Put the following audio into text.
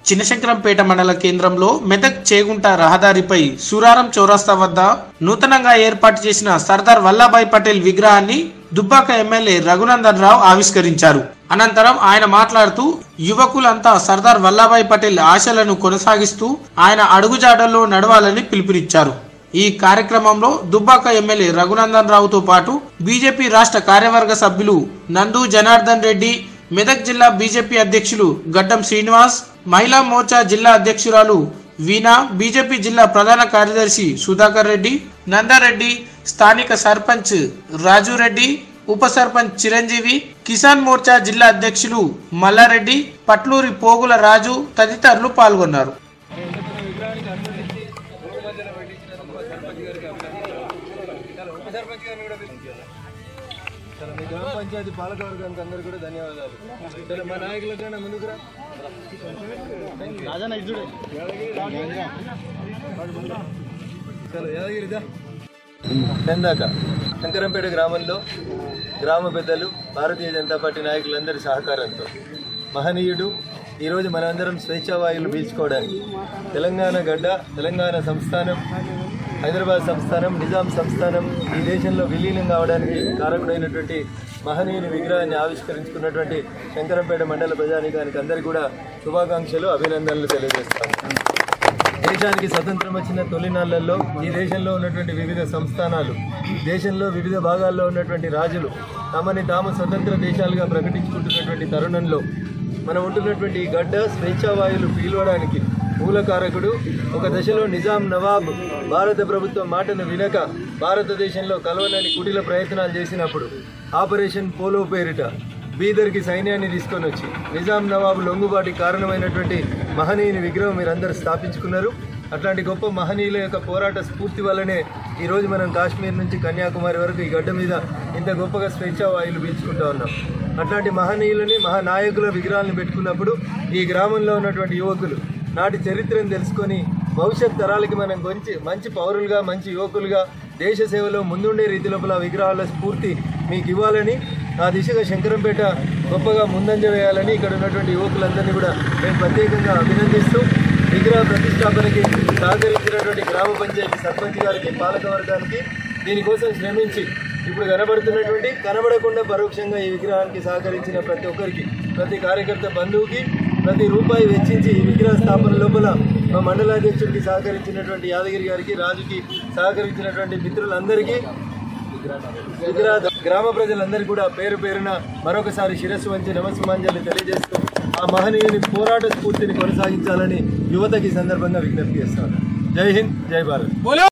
చిన్నశంకరంపేట మండల కేంద్రంలో మెదక్ చేగుంట రహదారిపై సూరారం చౌరస్తా వద్ద నూతనంగా ఏర్పాటు చేసిన సర్దార్ వల్లభాయ్ పటేల్ విగ్రహాన్ని దుబ్బాక ఎమ్మెల్యే రఘునందన్ రావు ఆవిష్కరించారు అనంతరం ఆయన మాట్లాడుతూ యువకులంతా సర్దార్ వల్లభాయ్ పటేల్ ఆశలను కొనసాగిస్తూ ఆయన అడుగుజాడల్లో నడవాలని పిలుపునిచ్చారు ఈ కార్యక్రమంలో దుబ్బాక ఎమ్మెల్యే రఘునందన్ రావుతో పాటు బీజేపీ రాష్ట్ర కార్యవర్గ సభ్యులు నందు జనార్దన్ రెడ్డి మెదక్ జిల్లా బీజేపీ అధ్యక్షులు గడ్డం శ్రీనివాస్ మహిళా మోర్చా జిల్లా అధ్యక్షురాలు వీణా బీజేపీ జిల్లా ప్రధాన కార్యదర్శి సుధాకర్ రెడ్డి నందారెడ్డి స్థానిక సర్పంచ్ రాజు రెడ్డి ఉప సర్పంచ్ చిరంజీవి కిసాన్ మోర్చా జిల్లా అధ్యక్షులు మల్లారెడ్డి పట్లూరి పోగుల రాజు తదితరులు పాల్గొన్నారు చాలా మీ గ్రామ పంచాయతీ పాలక వర్గానికి అందరూ కూడా ధన్యవాదాలు చాలా మా నాయకులకైనా ముందుకు రా రాజన్న ఇద్దుడే చాలా యాదగిరిదా చందాక శంకరంపేట గ్రామంలో గ్రామ పెద్దలు భారతీయ జనతా పార్టీ నాయకులందరి సహకారంతో మహనీయుడు ఈరోజు మనందరం స్వేచ్ఛావాయువులు పీల్చుకోవడానికి తెలంగాణ గడ్డ తెలంగాణ సంస్థానం హైదరాబాద్ సంస్థానం నిజాం సంస్థానం ఈ దేశంలో విలీనం కావడానికి కారకుడైనటువంటి మహనీయుని విగ్రహాన్ని ఆవిష్కరించుకున్నటువంటి శంకరంపేట మండల ప్రజానీకానికి అందరికీ కూడా శుభాకాంక్షలు అభినందనలు తెలియజేస్తాను దేశానికి స్వతంత్రం వచ్చిన తొలినాళ్లలో ఈ దేశంలో ఉన్నటువంటి వివిధ సంస్థానాలు దేశంలో వివిధ భాగాల్లో ఉన్నటువంటి రాజులు తమని తాము స్వతంత్ర దేశాలుగా ప్రకటించుకుంటున్నటువంటి తరుణంలో మనం ఉంటున్నటువంటి ఈ గడ్డ స్వేచ్ఛావాయువులు పీల్వడానికి మూలకారకుడు ఒక దశలో నిజాం నవాబ్ భారత ప్రభుత్వం మాటను వినక భారతదేశంలో కలవనని కుటిల ప్రయత్నాలు చేసినప్పుడు ఆపరేషన్ పోలో పేరిట బీదర్కి సైన్యాన్ని తీసుకొని వచ్చి నిజాం నవాబు లొంగుబాటి కారణమైనటువంటి మహనీయుని విగ్రహం మీరందరూ స్థాపించుకున్నారు అట్లాంటి గొప్ప మహనీయుల యొక్క పోరాట స్ఫూర్తి వల్లనే ఈరోజు మనం కాశ్మీర్ నుంచి కన్యాకుమారి వరకు ఈ గడ్డ మీద ఇంత గొప్పగా స్వేచ్ఛా వాయువులు పీల్చుకుంటా ఉన్నాం అట్లాంటి మహనీయులని మహానాయకుల విగ్రహాలను పెట్టుకున్నప్పుడు ఈ గ్రామంలో ఉన్నటువంటి యువకులు నాటి చరిత్రను తెలుసుకొని భవిష్యత్ తరాలకి మనం మంచి మంచి పౌరులుగా మంచి యువకులుగా దేశ సేవలో ముందుండే రీతి లోపల విగ్రహాల స్ఫూర్తి మీకు ఇవ్వాలని ఆ దిశగా శంకరంపేట గొప్పగా ముందంజ వేయాలని ఇక్కడ ఉన్నటువంటి యువకులందరినీ కూడా నేను ప్రత్యేకంగా అభినందిస్తూ విగ్రహ ప్రతిష్టాపనకి సహకరించినటువంటి గ్రామ పంచాయతీ సర్పంచ్ గారికి పాలక వర్గానికి దీనికోసం శ్రమించి ఇప్పుడు కనబడుతున్నటువంటి కనబడకుండా పరోక్షంగా ఈ విగ్రహానికి సహకరించిన ప్రతి ఒక్కరికి ప్రతి కార్యకర్త బంధువుకి ప్రతి రూపాయి వెచ్చించి ఈ విగ్రహ స్థాపన లోపల మా మండలాధ్యక్షుడికి సహకరించినటువంటి యాదగిరి గారికి రాజుకి సహకరించినటువంటి మిత్రులందరికీ విగ్రహ గ్రామ ప్రజలందరికీ కూడా పేరు పేరున మరొకసారి శిరస్సు వంచి నమస్సుమాంజలి తెలియజేస్తూ ఆ మహనీయుని పోరాట స్ఫూర్తిని కొనసాగించాలని యువతకి ఈ సందర్భంగా విజ్ఞప్తి చేస్తాను జై హింద్ జై భారత్